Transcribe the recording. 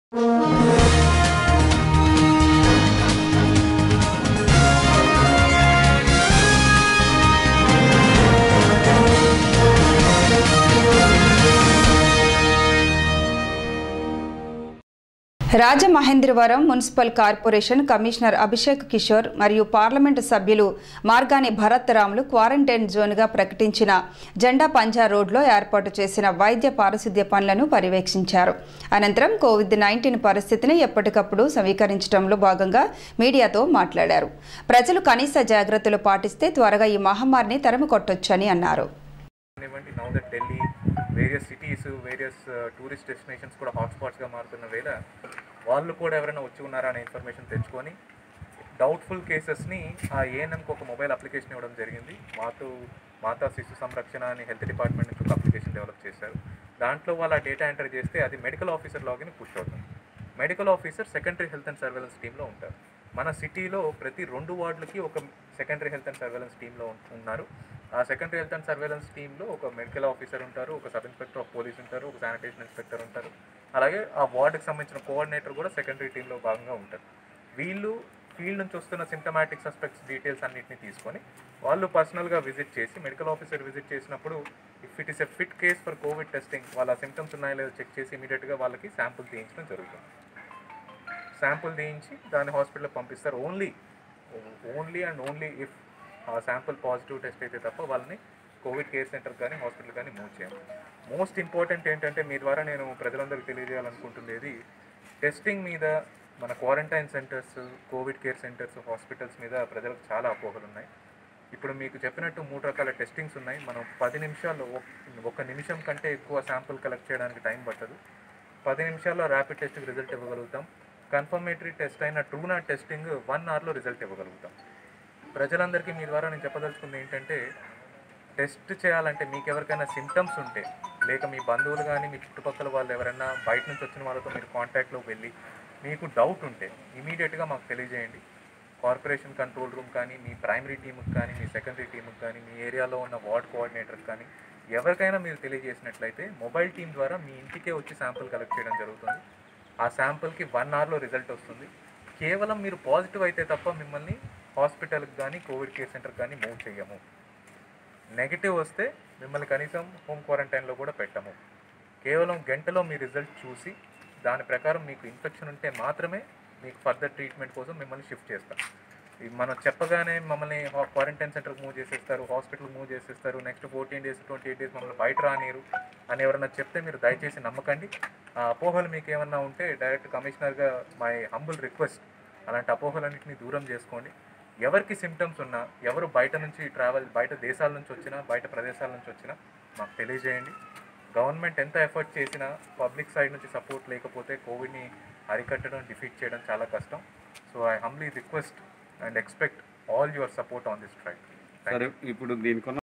Rajamahendravaram municipal corporation commissioner Abhishek Kishore మరియు parliament సభ్యులు Margani Bharat Ramulu quarantine జోన్గా ప్రకటించిన జెండా పంజా రోడ్లో ఏర్పాటు చేసిన వైద్య పారిశుద్ధ్య పనులను పర్యవేక్షించారు అనంతరం కోవిడ్ నైన్టీన్ పరిస్థితిని ఎప్పటికప్పుడు సమీకరించడంలో భాగంగా మీడియాతో మాట్లాడారు ప్రజలు కనీస జాగ్రత్తలు పాటిస్తే త్వరగా ఈ మహమ్మారిని తరిమి కొట్టొచ్చని అన్నారు కానివ్వండి now that Delhi various cities various tourist destinations కూడా హాట్స్పాట్స్గా మారుతున్న వేళ వాళ్ళు కూడా ఎవరైనా వచ్చి ఉన్నారా అనే ఇన్ఫర్మేషన్ తెచ్చుకొని డౌట్ఫుల్ కేసెస్ని ఆ ఏఎన్ఎంకి ఒక మొబైల్ అప్లికేషన్ ఇవ్వడం జరిగింది మాతో మాతా శిశు సంరక్షణ అని హెల్త్ డిపార్ట్మెంట్ నుంచి ఒక అప్లికేషన్ డెవలప్ చేశారు దాంట్లో వాళ్ళ డేటా ఎంటర్ చేస్తే అది మెడికల్ ఆఫీసర్ లాగిన్ పుష్ అవుతుంది medical officer secondary health and surveillance టీంలో ఉంటారు మన సిటీలో ప్రతి రెండు వార్డులకి ఒక సెకండరీ హెల్త్ అండ్ సర్వేలెన్స్ టీంలో ఉన్నారు ఆ సెకండరీ హెల్త్ అండ్ సర్వేలెన్స్ టీంలో ఒక మెడికల్ ఆఫీసర్ ఉంటారు ఒక సబ్ ఇన్స్పెక్టర్ ఆఫ్ పోలీస్ ఉంటారు ఒక శానిటేషన్ ఇన్స్పెక్టర్ ఉంటారు అలాగే ఆ వార్డుకి సంబంధించిన కోఆర్డినేటర్ కూడా సెకండరీ టీంలో భాగంగా ఉంటారు వీళ్ళు ఫీల్డ్ నుంచి వస్తున్న సిమ్టమాటిక్ సస్పెక్ట్స్ డీటెయిల్స్ అన్నింటినీ తీసుకొని వాళ్ళు పర్సనల్గా విజిట్ చేసి మెడికల్ ఆఫీసర్ విజిట్ చేసినప్పుడు if it is a fit case for covid testing వాళ్ళ సిమ్టమ్స్ ఉన్నాయో లేదో చెక్ చేసి ఇమీడియట్గా వాళ్ళకి శాంపుల్ తీయించడం జరుగుతుంది శాంపుల్ తీయించి దాన్ని హాస్పిటల్కి పంపిస్తారు only only and only if ఆ శాంపుల్ పాజిటివ్ టెస్ట్ అయితే తప్ప వాళ్ళని కోవిడ్ కేర్ సెంటర్ కానీ హాస్పిటల్ కానీ మూవ్ చేయాలి మోస్ట్ ఇంపార్టెంట్ ఏంటంటే మీ ద్వారా నేను ప్రజలందరికీ తెలియజేయాలనుకుంటున్నది టెస్టింగ్ మీద మన quarantine centers covid care centers hospitals మీద ప్రజలకు చాలా అపోహలు ఉన్నాయి ఇప్పుడు మీకు చెప్పినట్టు మూడు రకాల టెస్టింగ్స్ ఉన్నాయి మనం పది నిమిషాల్లో ఒక- ఒక నిమిషం కంటే ఎక్కువ శాంపుల్ కలెక్ట్ చేయడానికి టైం పట్టదు పది నిమిషాల్లో ర్యాపిడ్ టెస్ట్కి రిజల్ట్ ఇవ్వగలుగుతాం కన్ఫర్మేటరీ టెస్ట్ అయిన ట్రూనాట్ టెస్టింగ్ వన్ అవర్లో రిజల్ట్ ఇవ్వగలుగుతాం ప్రజలందరికీ మీ ద్వారా నేను చెప్పదలుచుకుంది ఏంటంటే టెస్ట్ చేయాలంటే మీకు ఎవరికైనా సిమ్టమ్స్ ఉంటే లేక మీ బంధువులు కానీ మీ చుట్టుపక్కల వాళ్ళు ఎవరైనా బయట నుంచి వచ్చిన వాళ్ళతో మీరు కాంటాక్ట్లో వెళ్ళి మీకు డౌట్ ఉంటే ఇమీడియట్గా మాకు తెలియజేయండి కార్పొరేషన్ కంట్రోల్ రూమ్ కానీ మీ ప్రైమరీ టీముకి కానీ మీ సెకండరీ టీముకి కానీ మీ ఏరియాలో ఉన్న వార్డ్ కోఆర్డినేటర్కి కానీ ఎవరికైనా మీరు తెలియజేసినట్లయితే మొబైల్ టీం ద్వారా మీ ఇంటికే వచ్చి శాంపుల్ కలెక్ట్ చేయడం జరుగుతుంది ఆ శాంపుల్కి వన్ అవర్లో రిజల్ట్ వస్తుంది కేవలం మీరు పాజిటివ్ అయితే తప్ప మిమ్మల్ని హాస్పిటల్కి కానీ కోవిడ్ కేర్ సెంటర్కి కానీ మూవ్ చేయము నెగిటివ్ వస్తే మిమ్మల్ని కనీసం హోమ్ క్వారంటైన్లో కూడా పెట్టము కేవలం గంటలో మీ రిజల్ట్ చూసి దాని ప్రకారం మీకు ఇన్ఫెక్షన్ ఉంటే మాత్రమే మీకు ఫర్దర్ ట్రీట్మెంట్ కోసం మిమ్మల్ని షిఫ్ట్ చేస్తాం ఇది మనం చెప్పగానే మమ్మల్ని క్వారంటైన్ సెంటర్కి మూవ్ చేసేస్తారు హాస్పిటల్కి మూవ్ చేసేస్తారు next fourteen days twenty eight days మమ్మల్ని బయట రానిరు అని ఎవరన్నా చెప్తే మీరు దయచేసి నమ్మకండి ఆ అపోహలు మీకు ఏమన్నా ఉంటే డైరెక్ట్ కమిషనర్గా మై హంబుల్ రిక్వెస్ట్ అలాంటి అపోహలన్నింటినీ దూరం చేసుకోండి ఎవరికి సిమ్టమ్స్ ఉన్నా ఎవరు బయట నుంచి ట్రావెల్ బయట దేశాల నుంచి వచ్చినా బయట ప్రదేశాల నుంచి వచ్చినా మాకు తెలియజేయండి గవర్నమెంట్ ఎంత ఎఫర్ట్ చేసినా పబ్లిక్ సైడ్ నుంచి సపోర్ట్ లేకపోతే కోవిడ్ని అరికట్టడం డిఫీట్ చేయడం చాలా కష్టం so I humbly request and expect all your support on this trial సరే ఇప్పుడు దీనికి